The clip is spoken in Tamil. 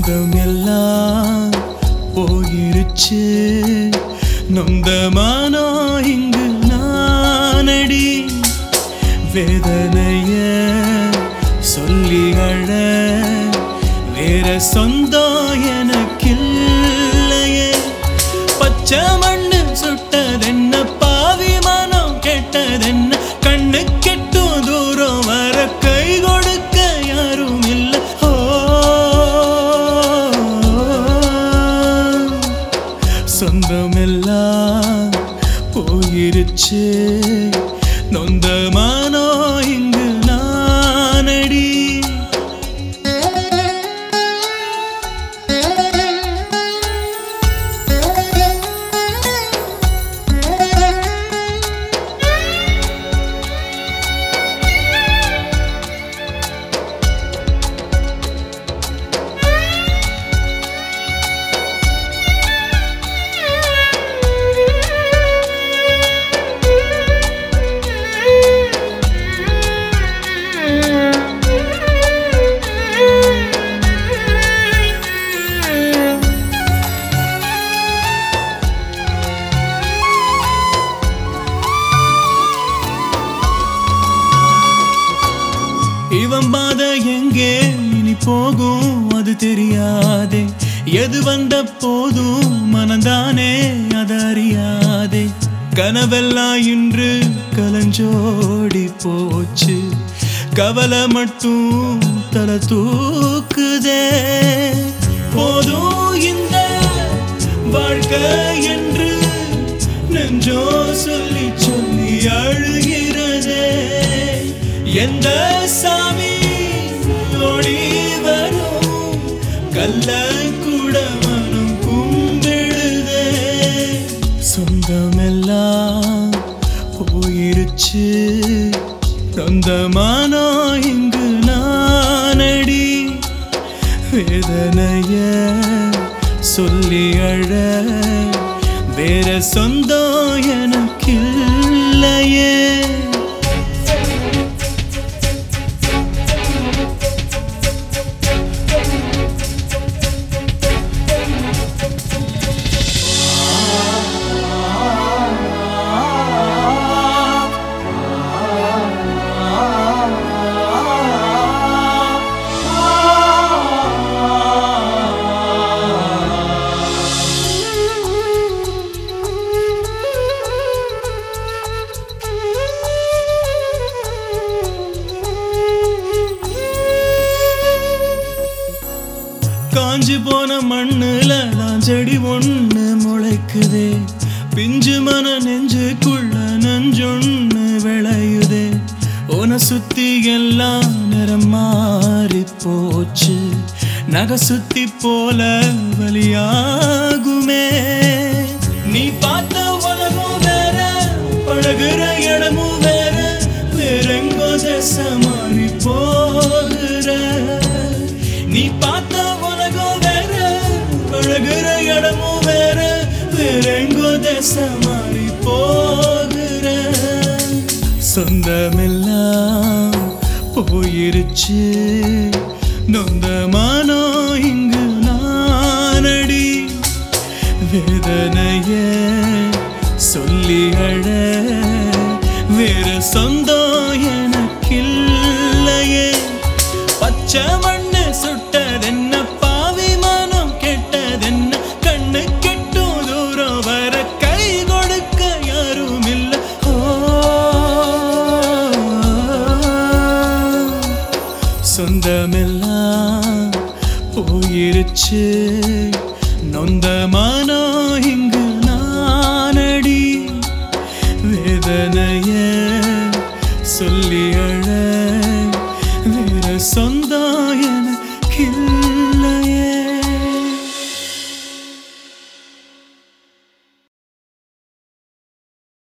சொந்தம் எல்லாம் போயிருச்சு நொந்த மானோ இங்கு நானடி வேதனைய சொல்லி அழ வேற சொந்தம் எனக்கில்லையே பச்சை மண்ணு சுட்டதென்ன பாவி மனம் கெட்டதென்ன கண்ணு கெட்டும் தூரம் வர கை கொடுக்க யாரும் இல்லை ஓ சொந்தமெல்லாம் போயிருச்சு நொந்த மானோ இங்கு நானடி இவன் பாத எங்கே இனி போகும் அது தெரியாதே எது வந்த போதும் மனந்தானே அது அறியாதே கனவெல்லாம் இன்று கலஞ்சோடி போச்சு கவலை மட்டும் தலை தூக்குதே போதும் இந்த வாழ்க்கை என்று நெஞ்சோ சொல்லி சொல்லி அழுகிறதே எந்த சாமி ஓடி வரும் கல்ல கூட மனம் கும்பிடுதே சொந்தமெல்லாம் போயிருச்சு சொந்தமானோ இங்கு நானடி வேதனைய சொல்லி அழ வேற சொந்தம் எனக்கில்லையே காஞ்சு போன மண்ணுல நான் செடி ஒண்ணு முளைக்குதே பிஞ்சு மன நெஞ்சுக்குள்ள நஞ்சொண்ணு விளையுதே உன சுத்தி எல்லாம் நிறம் மாறி போச்சு நகை சுத்தி போல வலியாகுமே நீ பார்த்த உலகம் வேற பழகுற இடமும் வேற வேறெங்கோ திசை மாறி போகிற நீ பார்த்த உலகம் வேற பழகுற இடமும் வேற வேறெங்கோ திசை மாறி போகிற சொந்தமெல்லாம் போயிருச்சு நொந்த மானோ இங்கு நானடி வேதனைய சொல்லி அழ வேற சொந்தம் எனக்கில்லையே பச்சை மண்ணு சுட்டதென்ன பாவி மனம் கெட்டதென்ன கண்ணு கெட்டும் தூரம் வர கை கொடுக்க யாரும் இல்லை ஓ சொந்தமெல்லாம் போயிருச்சு நொந்த மனோ இங்கு நானடி வேதனைய சொல்லி அழ வேற சொந்த